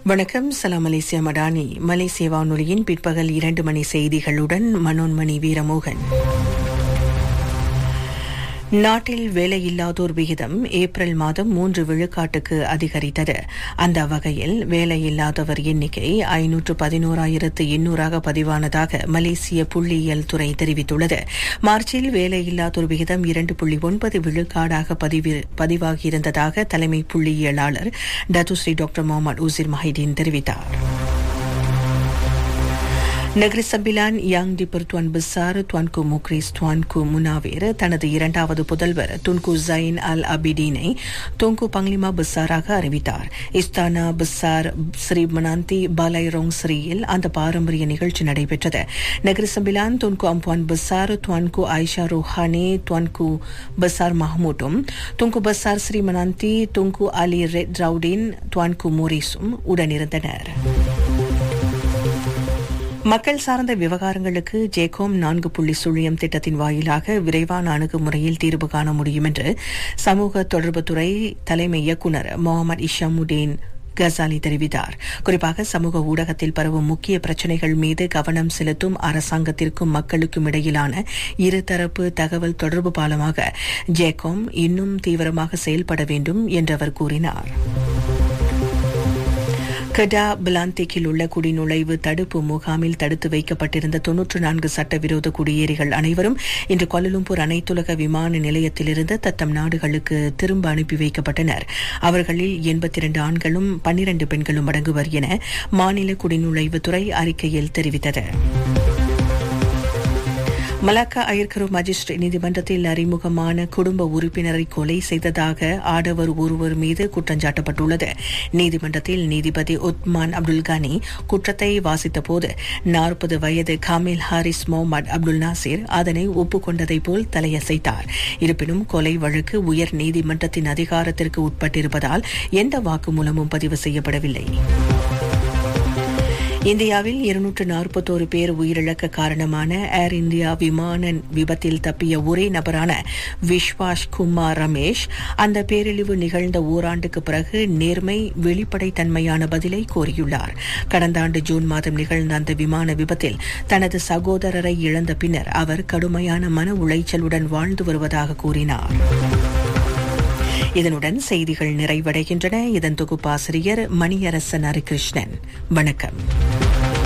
வணக்கம் சலாம் மலேசியா மடானி மலேசிய வானொலியின் பிற்பகல் இரண்டு மணி செய்திகளுடன் மனோன்மணி வீரமோகன் நாட்டில் வேலையில்லாதோர் விகிதம் ஏப்ரல் மாதம் மூன்று விழுக்காட்டுக்கு அதிகரித்தது அந்த வகையில் வேலையில்லாதவர் எண்ணிக்கை ஐநூற்று பதினோராயிரத்து எண்ணூறாக பதிவானதாக மலேசிய புள்ளியியல் துறை தெரிவித்துள்ளது மார்ச்சில் வேலையில்லாதோர் விகிதம் இரண்டு புள்ளி ஒன்பது விழுக்காடாக பதிவாகியிருந்ததாக தலைமை புள்ளியியலாளர் Datuk Seri doctor Mohamed Uzir Mahidin தெரிவித்தார் Negeri Sembilan Yang di Pertuan Besar Tuanku Muhriz Tuanku Munawir தனது இரண்டாவது புதல்வர் துன்கு ஜைன் அல் அபிடீனை தொங்கு பங்லிமா பிசாராக அறிவித்தார் இஸ்தானா பிசார் ஸ்ரீ மனாந்தி பாலைரோங் ஸ்ரீயில் அந்த பாரம்பரிய நிகழ்ச்சி நடைபெற்றது Negeri Sembilan Tunku Ampuan Besar Tuanku Aishah Rohani Tuanku Besar மஹமூட்டும் Tunku Besar Seri Menanti Tunku Ali Redhauddin Tuanku மோரிஸும் உடனிருந்தனர் மக்கள் சார்ந்த விவகாரங்களுக்கு ஜேகோம் நான்கு புள்ளி சுழியம் திட்டத்தின் வாயிலாக விரைவான அணுகுமுறையில் தீர்வு காண முடியும் என்று சமூக தொடர்புத்துறை தலைமை இயக்குநர் முகமது இஷாமுடீன் கசாலி தெரிவித்தார் குறிப்பாக சமூக ஊடகத்தில் பரவும் முக்கிய பிரச்சினைகள் மீது கவனம் செலுத்தும் அரசாங்கத்திற்கும் மக்களுக்கும் இடையிலான இருதரப்பு தகவல் தொடர்பு பாலமாக ஜேகோம் இன்னும் தீவிரமாக செயல்பட வேண்டும் என்று அவர் கூறினார் கடா பிலாந்திக்கில் உள்ள குடிநுழைவு தடுப்பு முகாமில் தடுத்து வைக்கப்பட்டிருந்த தொன்னூற்று நான்கு சட்டவிரோத குடியேறிகள் அனைவரும் இன்று கொல்லலும்பூர் அனைத்துலக விமான நிலையத்திலிருந்து தத்தம் நாடுகளுக்கு திரும்ப அனுப்பி வைக்கப்பட்டனர் அவர்களில் எண்பத்தி இரண்டு ஆண்களும் பன்னிரண்டு பெண்களும் அடங்குவர் என மாநில குடிநுழைவுத்துறை அறிக்கையில் தெரிவித்தது மலாக்கா அயர்கரு மஜிஸ்ட்ரேட் நீதிமன்றத்தில் அறிமுகமான குடும்ப உறுப்பினரை கொலை செய்ததாக ஆடவர் ஒருவர் மீது குற்றஞ்சாட்டப்பட்டுள்ளது நீதிமன்றத்தில் நீதிபதி உத்மான் அப்துல் கானி குற்றத்தை வாசித்தபோது நாற்பது வயது Kamil Haris Mohamad Abdul Nasir அதனை ஒப்புக்கொண்டதை போல் தலையசைத்தார் இருப்பினும் கொலை வழக்கு உயர் நீதிமன்றத்தின் அதிகாரத்திற்கு உட்பட்டிருப்பதால் எந்த வாக்குமூலமும் பதிவு செய்யப்படவில்லை இந்தியாவில் இருநூற்று நாற்பத்தோரு பேர் உயிரிழக்க காரணமான ஏர் இந்தியா விமான விபத்தில் தப்பிய ஒரே நபரான விஸ்வாஸ் குமார் ரமேஷ் அந்த பேரழிவு நிகழ்ந்த ஓராண்டுக்கு பிறகு நேர்மை வெளிப்படைத்தன்மையான பதிலை கோரியுள்ளார் கடந்த ஆண்டு ஜூன் மாதம் நிகழ்ந்த அந்த விமான விபத்தில் தனது சகோதரரை இழந்த பின்னர் அவர் கடுமையான மன உளைச்சலுடன் வாழ்ந்து வருவதாக கூறினார் இதனுடன் செய்திகள் நிறைவடைகின்றன இதன் தொகுப்பாசிரியர் மணியரசன் ஹரிகிருஷ்ணன் வணக்கம்